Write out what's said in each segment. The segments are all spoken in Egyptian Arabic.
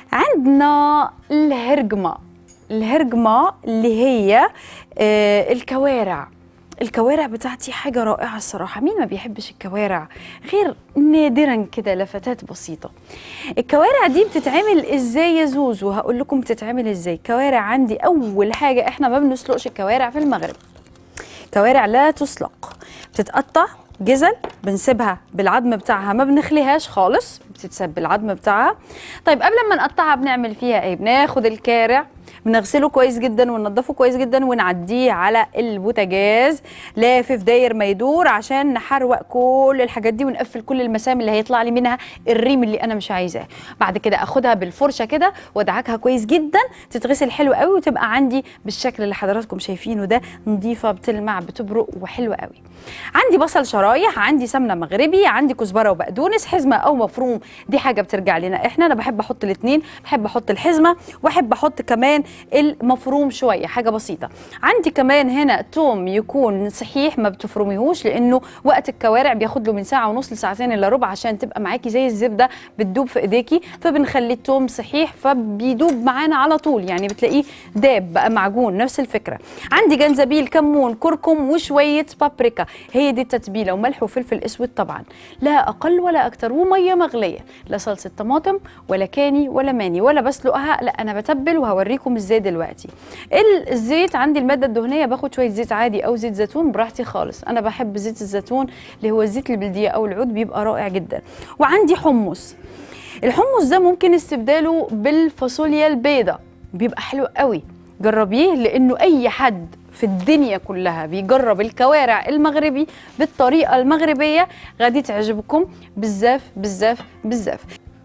عندنا الهرجمة الهرجمة اللي هي آه، الكوارع الكوارع بتاعتي حاجة رائعة الصراحة مين ما بيحبش الكوارع غير نادرا كده لفتات بسيطة الكوارع دي بتتعمل ازاي يا زوزو هقول لكم بتتعمل ازاي الكوارع عندي اول حاجة احنا ما بنسلقش الكوارع في المغرب كوارع لا تسلق بتتقطع جزل بنسيبها بالعظم بتاعها ما بنخليهاش خالص بتتساب بالعظم بتاعها طيب قبل ما نقطعها بنعمل فيها ايه بناخد الكارع بنغسله كويس جدا وننضفه كويس جدا ونعديه على البوتاجاز لافف داير ما يدور عشان نحروق كل الحاجات دي ونقفل كل المسام اللي هيطلع لي منها الريم اللي انا مش عايزاه بعد كده اخدها بالفرشه كده وادعكها كويس جدا تتغسل حلو قوي وتبقى عندي بالشكل اللي حضراتكم شايفينه ده نظيفه بتلمع بتبرق وحلوه قوي عندي بصل شرايح عندي سمنه مغربي عندي كزبره وبقدونس حزمه او مفروم دي حاجه بترجع لنا احنا انا بحب احط الاثنين بحب احط الحزمه واحب احط كمان المفروم شويه حاجه بسيطه عندي كمان هنا توم يكون صحيح ما بتفرميهوش لانه وقت الكوارع بياخد له من ساعه ونص لساعتين الا ربع عشان تبقى معاكي زي الزبده بتدوب في ايديكي فبنخلي التوم صحيح فبيدوب معانا على طول يعني بتلاقيه داب بقى معجون نفس الفكره عندي جنزبيل كمون كركم وشويه بابريكا هي دي التتبيله وملح وفلفل اسود طبعا لا اقل ولا اكتر وميه مغليه لا صلصه طماطم ولا كاني ولا ماني ولا بسلقها لا انا بتبل وهوريكم ازاي دلوقتي الزيت عندي الماده الدهنيه باخد شويه زيت عادي او زيت زيتون براحتي خالص انا بحب زيت الزيتون اللي هو الزيت البلديه او العود بيبقى رائع جدا وعندي حمص الحمص ده ممكن استبداله بالفاصوليا البيضاء بيبقى حلو قوي جربيه لانه اي حد في الدنيا كلها بيجرب الكوارع المغربي بالطريقه المغربيه غادي تعجبكم بزاف بزاف بزاف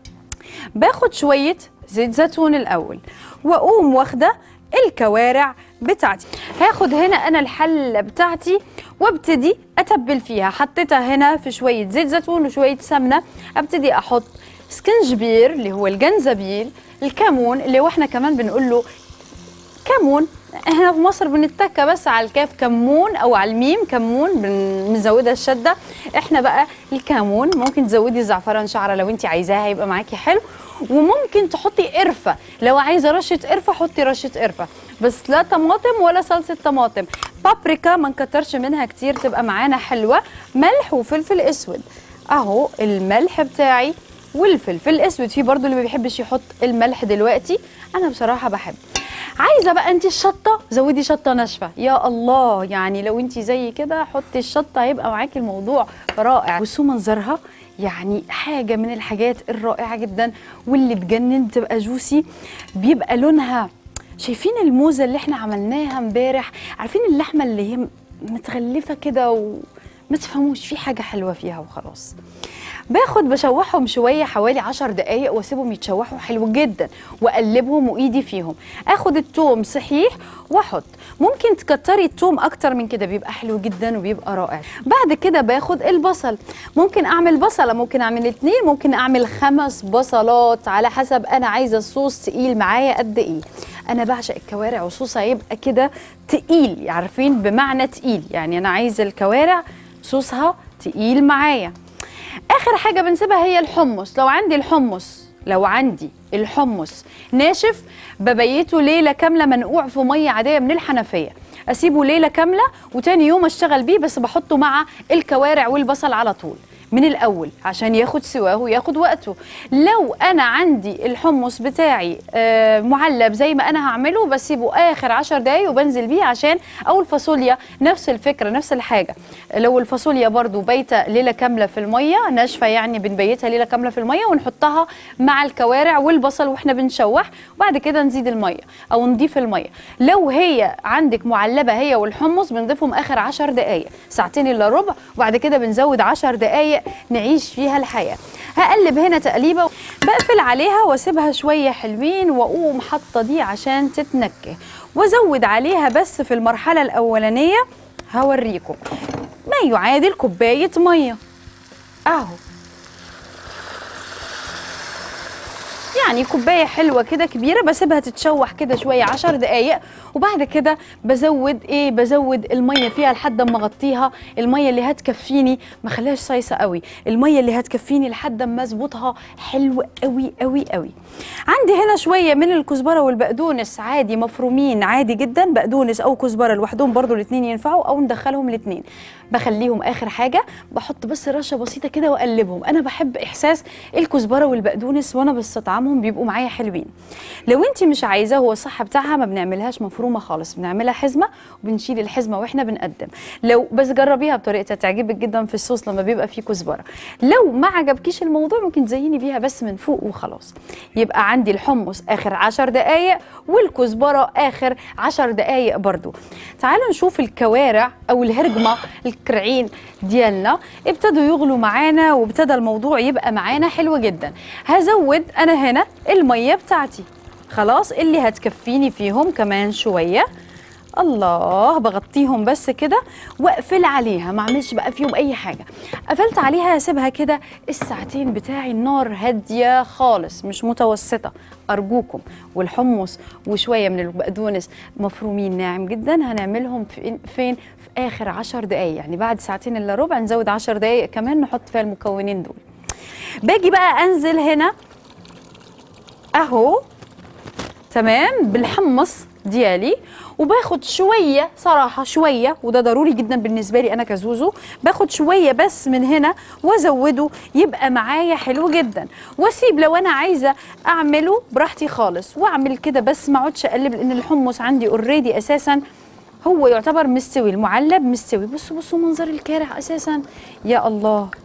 باخد شويه زيت زيتون الاول واقوم واخده الكوارع بتاعتي هاخد هنا انا الحله بتاعتي وابتدي اتبل فيها حطيتها هنا في شويه زيت زيتون وشويه سمنه ابتدي احط سكنجبير اللي هو الجنزبيل الكمون اللي هو احنا كمان بنقول له كمون احنا في مصر بنتكى بس على الكاف كمون او على الميم كمون بن- بنزودها الشده احنا بقى الكمون ممكن تزودي زعفران شعره لو انت عايزاها هيبقى معاكي حلو وممكن تحطي قرفه لو عايزه رشه قرفه حطي رشه قرفه بس لا طماطم ولا صلصه طماطم بابريكا ما نكترش منها كتير تبقى معانا حلوه ملح وفلفل اسود اهو الملح بتاعي والفلفل الاسود في برضو اللي ما بيحبش يحط الملح دلوقتي انا بصراحه بحب عايزه بقى انت الشطه زودي شطه ناشفه يا الله يعني لو انت زي كده حطي الشطه هيبقى معاكي الموضوع رائع بصوا منظرها يعني حاجه من الحاجات الرائعه جدا واللي تجنن تبقى جوسي بيبقى لونها شايفين الموزه اللي احنا عملناها امبارح عارفين اللحمه اللي هي متغلفه كده وما تفهموش في حاجه حلوه فيها وخلاص باخد بشوحهم شويه حوالي 10 دقايق واسيبهم يتشوحوا حلو جدا واقلبهم وايدي فيهم اخد التوم صحيح واحط ممكن تكتري التوم اكتر من كده بيبقى حلو جدا وبيبقى رائع بعد كده باخد البصل ممكن اعمل بصله ممكن اعمل اتنين ممكن اعمل خمس بصلات على حسب انا عايزه الصوص تقيل معايا قد ايه انا بعشق الكوارع وصوصها يبقى كده تقيل عارفين بمعنى تقيل يعني انا عايزه الكوارع صوصها تقيل معايا اخر حاجه بنسيبها هي الحمص لو عندي الحمص لو عندي الحمص ناشف ببيته ليله كامله منقوع في ميه عاديه من الحنفيه اسيبه ليله كامله وتاني يوم اشتغل بيه بس بحطه مع الكوارع والبصل على طول من الاول عشان ياخد سواه وياخد وقته لو انا عندي الحمص بتاعي آه، معلب زي ما انا هعمله بسيبه اخر عشر دقايق وبنزل بيه عشان او الفاصوليا نفس الفكره نفس الحاجه لو الفاصوليا برضو بايته ليله كامله في الميه ناشفه يعني بنبيتها ليله كامله في الميه ونحطها مع الكوارع والبصل واحنا بنشوح وبعد كده نزيد الميه او نضيف الميه لو هي عندك معلبه هي والحمص بنضيفهم اخر عشر دقايق ساعتين الا ربع وبعد كده بنزود عشر دقايق نعيش فيها الحياه هقلب هنا تقليبه بقفل عليها واسيبها شويه حلوين واقوم حاطه دي عشان تتنكه وازود عليها بس في المرحله الاولانيه هوريكم ما يعادل كوبايه ميه اهو يعني كوبايه حلوه كده كبيره بسيبها تتشوح كده شويه 10 دقائق وبعد كده بزود ايه بزود الميه فيها لحد ما اغطيها الميه اللي هتكفيني ما خليهاش صيصه قوي الميه اللي هتكفيني لحد ما اظبطها حلو قوي قوي قوي عندي هنا شويه من الكزبره والبقدونس عادي مفرومين عادي جدا بقدونس او كزبره لوحدهم برضو الاثنين ينفعوا او ندخلهم الاثنين بخليهم اخر حاجه بحط بس رشه بسيطه كده واقلبهم انا بحب احساس الكزبره والبقدونس وانا بستطعمهم بيبقوا معايا حلوين لو انت مش عايزاه هو الصح بتاعها ما بنعملهاش مفرومه خالص بنعملها حزمه وبنشيل الحزمه واحنا بنقدم لو بس جربيها بطريقتها تعجبك جدا في الصوص لما بيبقى فيه كزبره لو ما عجبكيش الموضوع ممكن تزيني بيها بس من فوق وخلاص يبقى عندي الحمص اخر 10 دقائق والكزبره اخر 10 دقائق برضو تعالوا نشوف الكوارع او الهرجمه الكرعين ديالنا ابتدوا يغلوا معانا وابتدى الموضوع يبقى معانا حلو جدا هزود انا هنا الميه بتاعتي خلاص اللي هتكفيني فيهم كمان شويه الله بغطيهم بس كده واقفل عليها ما اعملش بقى فيهم اي حاجه قفلت عليها اسيبها كده الساعتين بتاعي النار هاديه خالص مش متوسطه ارجوكم والحمص وشويه من البقدونس مفرومين ناعم جدا هنعملهم في فين في اخر عشر دقايق يعني بعد ساعتين الا ربع نزود عشر دقايق كمان نحط فيها المكونين دول باجي بقى انزل هنا اهو تمام بالحمص ديالي وباخد شويه صراحه شويه وده ضروري جدا بالنسبه لي انا كزوزو باخد شويه بس من هنا وازوده يبقى معايا حلو جدا واسيب لو انا عايزه اعمله براحتي خالص واعمل كده بس ما اقعدش اقلب لان الحمص عندي اوريدي اساسا هو يعتبر مستوي المعلب مستوي بصوا بصوا منظر الكارع اساسا يا الله